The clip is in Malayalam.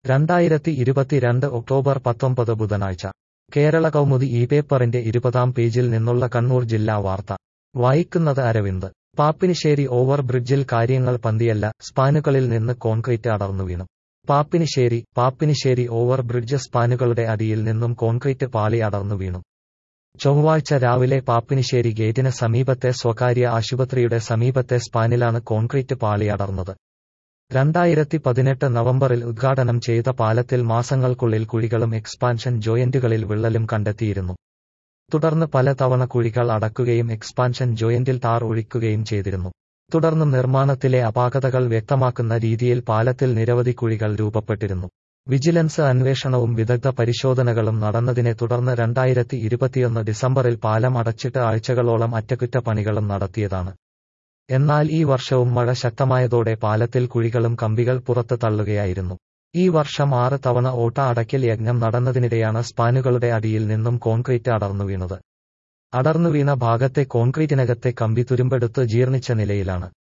രണ്ടായിരത്തി ഇരുപത്തിരണ്ട് ഒക്ടോബർ പത്തൊമ്പത് ബുധനാഴ്ച കേരള കൗമുദി ഈ പേപ്പറിന്റെ ഇരുപതാം പേജിൽ നിന്നുള്ള കണ്ണൂർ ജില്ലാ വാർത്ത വായിക്കുന്നത് അരവിന്ദ് പാപ്പിനിശ്ശേരി ഓവർ ബ്രിഡ്ജിൽ കാര്യങ്ങൾ പന്തിയല്ല സ്പാനുകളിൽ നിന്ന് കോൺക്രീറ്റ് അടർന്നു വീണു പാപ്പിനിശ്ശേരി പാപ്പിനിശ്ശേരി ഓവർ ബ്രിഡ്ജ് സ്പാനുകളുടെ അടിയിൽ നിന്നും കോൺക്രീറ്റ് പാളി അടർന്നു വീണു ചൊവ്വാഴ്ച രാവിലെ പാപ്പിനിശ്ശേരി ഗേറ്റിന് സമീപത്തെ സ്വകാര്യ ആശുപത്രിയുടെ സമീപത്തെ സ്പാനിലാണ് കോൺക്രീറ്റ് പാളി അടർന്നത് രണ്ടായിരത്തി പതിനെട്ട് നവംബറിൽ ഉദ്ഘാടനം ചെയ്ത പാലത്തിൽ മാസങ്ങൾക്കുള്ളിൽ കുഴികളും എക്സ്പാൻഷൻ ജോയന്റുകളിൽ വിള്ളലും കണ്ടെത്തിയിരുന്നു തുടർന്ന് പലതവണ കുഴികൾ അടക്കുകയും എക്സ്പാൻഷൻ ജോയന്റിൽ ടാർ ഒഴിക്കുകയും ചെയ്തിരുന്നു തുടർന്ന് നിർമ്മാണത്തിലെ അപാകതകൾ വ്യക്തമാക്കുന്ന രീതിയിൽ പാലത്തിൽ നിരവധി കുഴികൾ രൂപപ്പെട്ടിരുന്നു വിജിലൻസ് അന്വേഷണവും വിദഗ്ധ പരിശോധനകളും നടന്നതിനെ തുടർന്ന് രണ്ടായിരത്തി ഇരുപത്തിയൊന്ന് ഡിസംബറിൽ പാലം അടച്ചിട്ട് ആഴ്ചകളോളം അറ്റകുറ്റപ്പണികളും നടത്തിയതാണ് എന്നാൽ ഈ വർഷവും മഴ ശക്തമായതോടെ പാലത്തിൽ കുഴികളും കമ്പികൾ പുറത്ത് തള്ളുകയായിരുന്നു ഈ വർഷം ആറ് തവണ ഓട്ട അടയ്ക്കൽ യജ്ഞം നടന്നതിനിടെയാണ് സ്പാനുകളുടെ അടിയിൽ നിന്നും കോൺക്രീറ്റ് അടർന്നു വീണത് അടർന്നു വീണ ഭാഗത്തെ കോൺക്രീറ്റിനകത്തെ കമ്പി തുരുമ്പെടുത്ത് ജീർണിച്ച നിലയിലാണ്